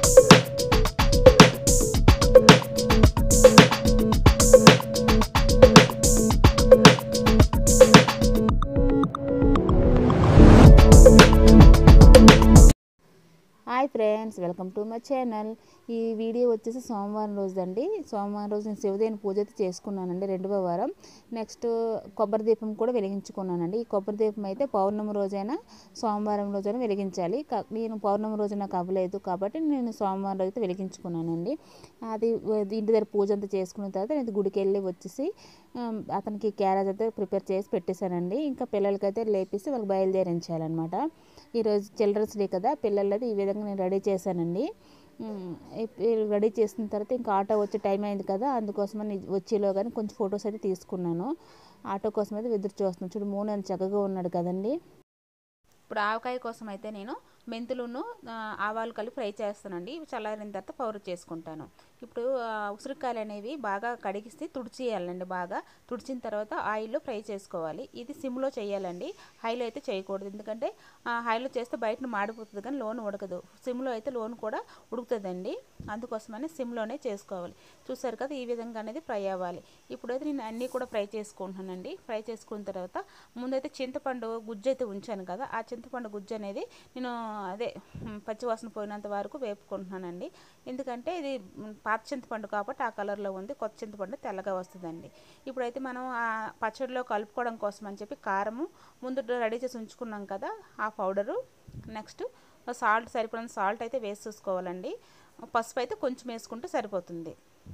hi friends welcome to my channel ఈ video వచ్చేసి సోమవారం రోజు అండి సోమవారం రోజు నేను శివదేవుని పూజ అయితే చేసుకున్నానండి రెండవ వారం నెక్స్ట్ కొబ్బరి దీపం కూడా వెలిగించుకున్నానండి ఈ కొబ్బరి దీపం అయితే పౌర్ణమి రోజైనా సోమవారం రోజైనా వెలిగించాలి కా- నేను పౌర్ణమి రోజు నాకు అవ్వలేదు కాబట్టి నేను సోమవారం రోజు అయితే వెలిగించుకున్నానండి అది వ- ఇంటి దగ్గర పూజ అంతా చేసుకున్న తర్వాత నేను గుడికి వెళ్ళి వచ్చేసి ఆమ్, అతనికి క్యారేజ్ అయితే ప్రిపేర్ చేసి పెట్టేశానండి ఇంకా పిల్లలకైతే లేపేసి వాళ్ళకి బయలుదేరించాలన్నమాట ఈరోజు చిల్డ్రన్స్ డే కదా పిల్లలది ఈ విధంగా నేను రెడీ చేశానండి ఉమ్, ఇప్- రెడీ చేసిన తర్వాత ఇంకా ఆటో వచ్చే టైం అయింది కదా అందుకోసమని వచ్చేలో కానీ కొంచెం ఫొటోస్ అయితే తీసుకున్నాను ఆటో కోసం అయితే ఎదురు చూస్తున్నాను చూడు మూడు అని చక్కగా ఉన్నాడు కదండి ఇప్పుడు ఆవకాయ కోసం అయితే నేను మెంతులను ఆ, ఆవాలు కలిపి ఫ్రై చేస్తానండి ఇవి చల్లారిన తర్వాత పౌడర్ చేసుకుంటాను ఇప్పుడు ఆ, ఉసిరికాయలు అనేవి బాగా కడిగిస్తే తుడిచేయాలండి బాగా తుడిచిన తర్వాత ఆయిల్లో ఫ్రై చేసుకోవాలి ఇది సిమ్లో చేయాలండి హైలో అయితే చేయకూడదు ఎందుకంటే ఆ, హైలో చేస్తే బయటను మాడిపోతుంది కానీ లోన్ ఉడకదు సిమ్లో అయితే లోన్ కూడా ఉడుకుతుందండి అందుకోసమని సిమ్లోనే చేసుకోవాలి చూసారు కదా ఈ విధంగా అనేది ఫ్రై అవ్వాలి ఇప్పుడైతే నేను అన్నీ కూడా ఫ్రై చేసుకుంటున్నానండి ఫ్రై చేసుకున్న తర్వాత ముందైతే చింతపండు గుజ్జు అయితే ఉంచాను కదా ఆ చింతపండు గుజ్జు అనేది నేను అదే మ్, పచ్చివాసన పోయినంత వరకు వేపుకుంటున్నానండి ఎందుకంటే ఇది మ్, పాత చింతపండు కాబట్టి ఆ కలర్లో ఉంది కొత్త చింతపండు తెల్లగా వస్తుందండి ఇప్పుడైతే మనం ఆ పచ్చడిలో కలుపుకోవడం కోసం అని చెప్పి కారము ముందు రెడీ చేసి ఉంచుకున్నాం కదా ఆ పౌడరు నెక్స్ట్ సాల్ట్ సరిపడిన సాల్ట్ అయితే వేసి చూసుకోవాలండి పసుపు అయితే కొంచెం వేసుకుంటే సరిపోతుంది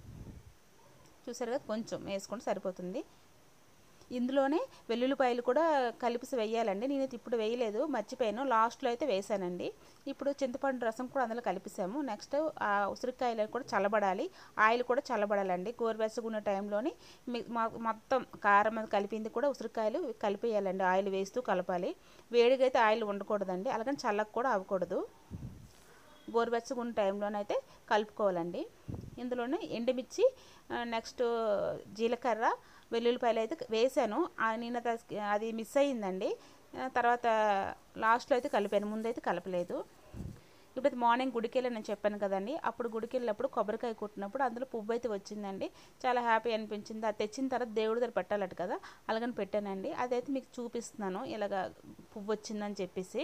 చూసారు కదా కొంచెం వేసుకుంటే సరిపోతుంది ఇందులోనే వెల్లుల్లిపాయలు కూడా కలిపి వేయాలండి నేనైతే ఇప్పుడు వేయలేదు మర్చిపోయాను లాస్ట్లో అయితే వేసానండి ఇప్పుడు చింతపండు రసం కూడా అందులో కలిపిసాము నెక్స్ట్ ఆ ఉసిరికాయలు కూడా చల్లబడాలి ఆయిల్ కూడా చల్లబడాలండి గోరువెచ్చగున్న టైంలోని మి- మొ- మొత్తం కారం అది కలిపింది కూడా ఉసిరికాయలు కలిపేయాలండి ఆయిల్ వేస్తూ కలపాలి వేడిగా అయితే ఆయిల్ ఉండకూడదండి అలాగని చల్లక కూడా అవ్వకూడదు గోరువెచ్చగా ఉన్న టైంలోనైతే కలుపుకోవాలండి ఇందులోనే ఎండుమిర్చి ఆ, నెక్స్ట్ జీలకర్ర వెల్లుల్లిపాయలు అయితే వేసాను ఆ నేను అది- అది మిస్ అయ్యిందండి ఆ, తర్వాత లాస్ట్లో అయితే కలిపాను ముందైతే కలపలేదు ఇప్పుడు మార్నింగ్ గుడికి వెళ్ళి నేను చెప్పాను కదండి అప్పుడు గుడికి వెళ్ళినప్పుడు కొబ్బరికాయ కొట్టినప్పుడు అందులో పువ్వు అయితే వచ్చిందండి చాలా హ్యాపీ అనిపించింది అది తెచ్చిన తర్వాత దేవుడి దగ్గర పెట్టాలట కదా అలాగని పెట్టానండి అదైతే మీకు చూపిస్తున్నాను ఇలాగ పువ్వు వచ్చిందని చెప్పేసి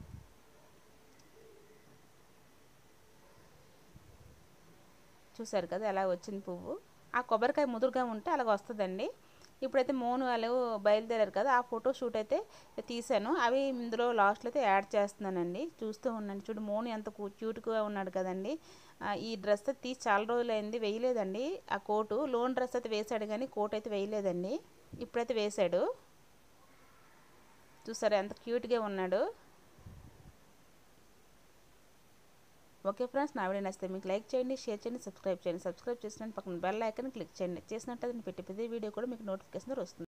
చూసారు కదా ఎలా వచ్చింది పువ్వు ఆ కొబ్బరికాయ ముదురుగా ఉంటే అలాగ వస్తుందండి ఇప్పుడైతే మోను వాళ్ళు బయలుదేరారు కదా ఆ ఫోటో షూట్ అయితే తీశాను అవి ఇందులో లాస్ట్లో అయితే యాడ్ చేస్తున్నానండి చూస్తూ ఉన్నాను చూడు మోను ఎంత క్యూట్గా ఉన్నాడు కదండి ఆ, ఈ డ్రెస్ అయితే తీసి చాలా రోజులైంది వేయలేదండి ఆ కోటు లోన్ డ్రెస్ అయితే వేసాడు కానీ కోట్ అయితే వేయలేదండి ఇప్పుడైతే వేశాడు చూసారా ఎంత క్యూట్గా ఉన్నాడు ఓకే ఫ్రెండ్స్ నా వీడియో నచ్చితే మీకు లైక్ చేయండి షేర్ చేయండి సబ్స్క్రైబ్ చేయండి సబ్స్క్రైబ్ చేసిన పక్కన బెల్ ఐకాన్ క్లిక్ చేయండి చేసినట్టు నేను పెట్టే ప్రతి వీడియో కూడా మీకు నోటిఫికేషన్ వస్తుంది